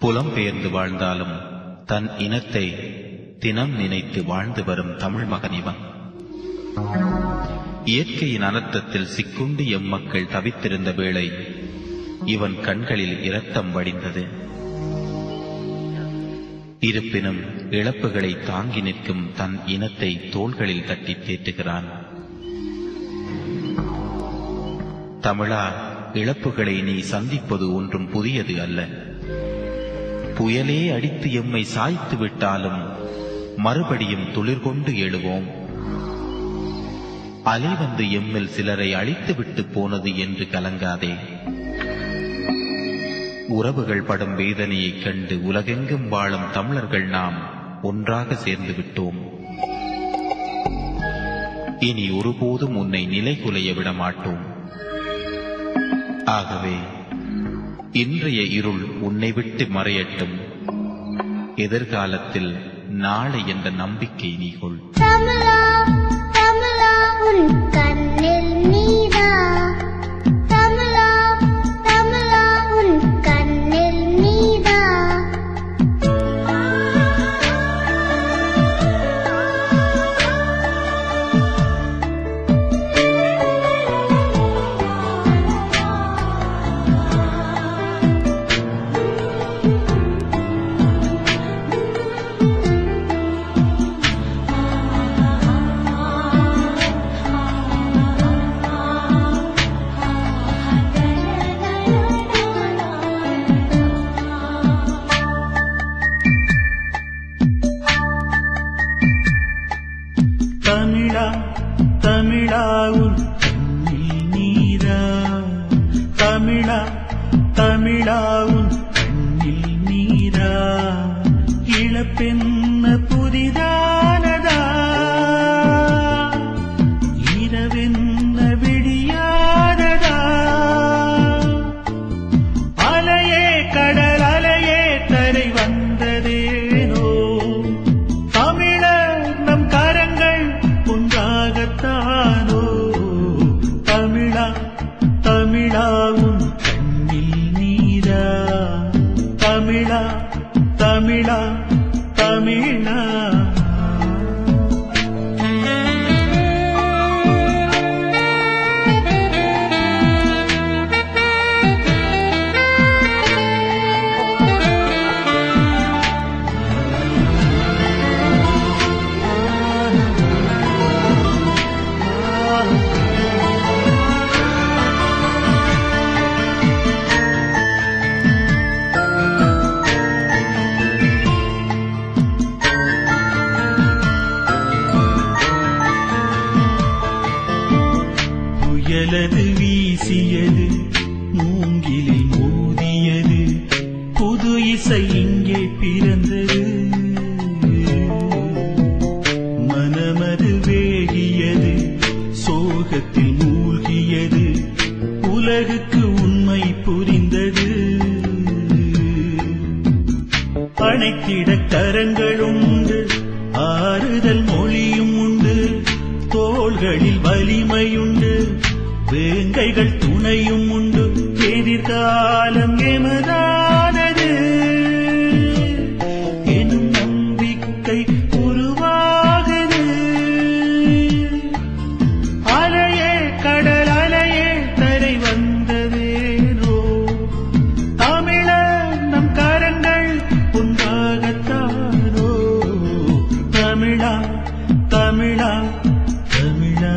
புலம்பெயர்ந்து வாழ்ந்தாலும் தன் இனத்தை தினம் நினைத்து வாழ்ந்து வரும் தமிழ் மகன் இவன் இயற்கையின் அனர்த்தத்தில் சிக்குண்டு எம்மக்கள் தவித்திருந்த வேளை இவன் கண்களில் இரத்தம் வடிந்தது இருப்பினும் இழப்புகளை தாங்கி நிற்கும் தன் இனத்தை தோள்களில் தட்டி தேற்றுகிறான் தமிழா இழப்புகளை நீ சந்திப்பது ஒன்றும் புதியது அல்ல புயலே அடித்து எம்மை சாய்த்து விட்டாலும் மறுபடியும் துளிர்கொண்டு எழுவோம் அலை வந்து எம்மில் சிலரை அழித்து விட்டு போனது என்று கலங்காதே உறவுகள் படும் வேதனையைக் கண்டு உலகெங்கும் வாழும் தமிழர்கள் நாம் ஒன்றாக சேர்ந்து விட்டோம் இனி ஒருபோதும் உன்னை நிலைகுலைய விட மாட்டோம் ஆகவே இன்றைய இருள் உன்னை விட்டு மறையட்டும் எதிர்காலத்தில் நாளை என்ற நம்பிக்கை நீ கொள் தமிழா தமிழா உன் கண்ணில் நீரா தமிழா தமிழா உன் கண்ணில் நீரா தமிழா தமிழா உன் கண்ணில் நீரா தமிழா தமிழா உன் கண்ணில் நீரா இழப்பென்ன புதிதானதா இரவென்ன விடியாததா அலையே கடல் அலையே தரை வந்ததேனோ தமிழர் நம் கரங்கள் ஒன்றாகத்தானோ தமிழா தமிழா உன் கண்ணில் நீரா தமிழா தமிழா தமிழா புயலது வீசியது மூங்கிலில் மோதியது புது இசை இங்கே பிறந்தது மனமது வேகியது சோகத்தில் மூழ்கியது உலகுக்கு உண்மை புரிந்தது அணைத்திட கரங்களுண்டு ஆறுதல் மொழியும் உண்டு தோள்களில் வலிமையுண்டு வேங்கைகள் துணையும் உண்டு எதிர்காலம் எமதானது எனும் நம்பிக்கை உருவாகுது அலையே கடல் அலையே தரை வந்ததேனோ தமிழர் நம் கரங்கள் ஒன்றாகத்தானோ தமிழா தமிழா தமிழா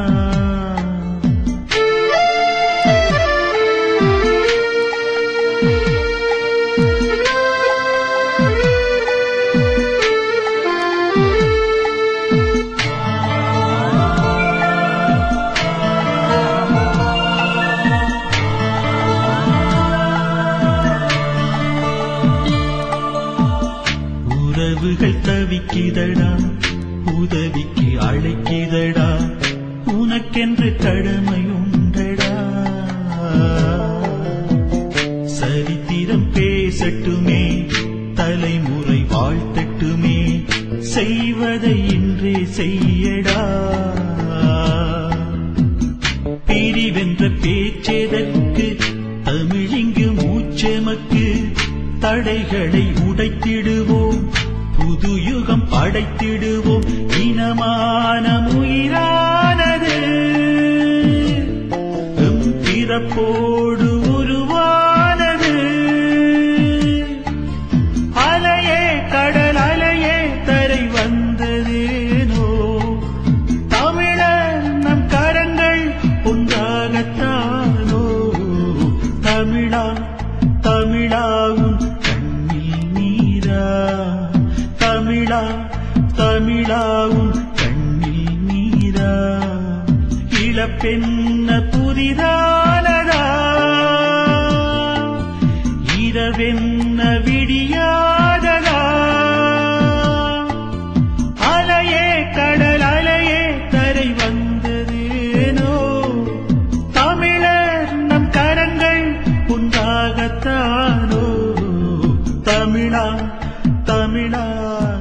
உறவுகள் தவிக்கிதடா உதவிக்கு அழைக்கிதடா உனக்கென்று கடமையுண்டடா சரித்திரம் பேசட்டுமே தலைமுறை வாழ்த்தட்டுமே செய்வதை இன்றே செய்யடா பிரிவென்ற பேச்செதற்கு தமிழிங்கு மூச்செமக்கு தடைகளை உடைத்திடுவோம் புது யுகம் படைத்திடுவோம் இனமான உயிரானது எம் பிறப்போடு உருவானது அலையே கடல் அலையே தரை வந்ததேனோ தமிழர் நம் கரங்கள் ஒன்றாகத்தானோ தமிழா தமிழாவும் கண்ணில் நீரா தமிழா தமிழாவும் கண்ணில் நீரா இளப்பெண்ண புதிதானதா இரவென்ன விடியாததா அலையே கடல் அலையே தரை வந்ததேனோ தமிழர் நம் கரங்கள் உண்டாகத்தானோ தமிழா தமிழா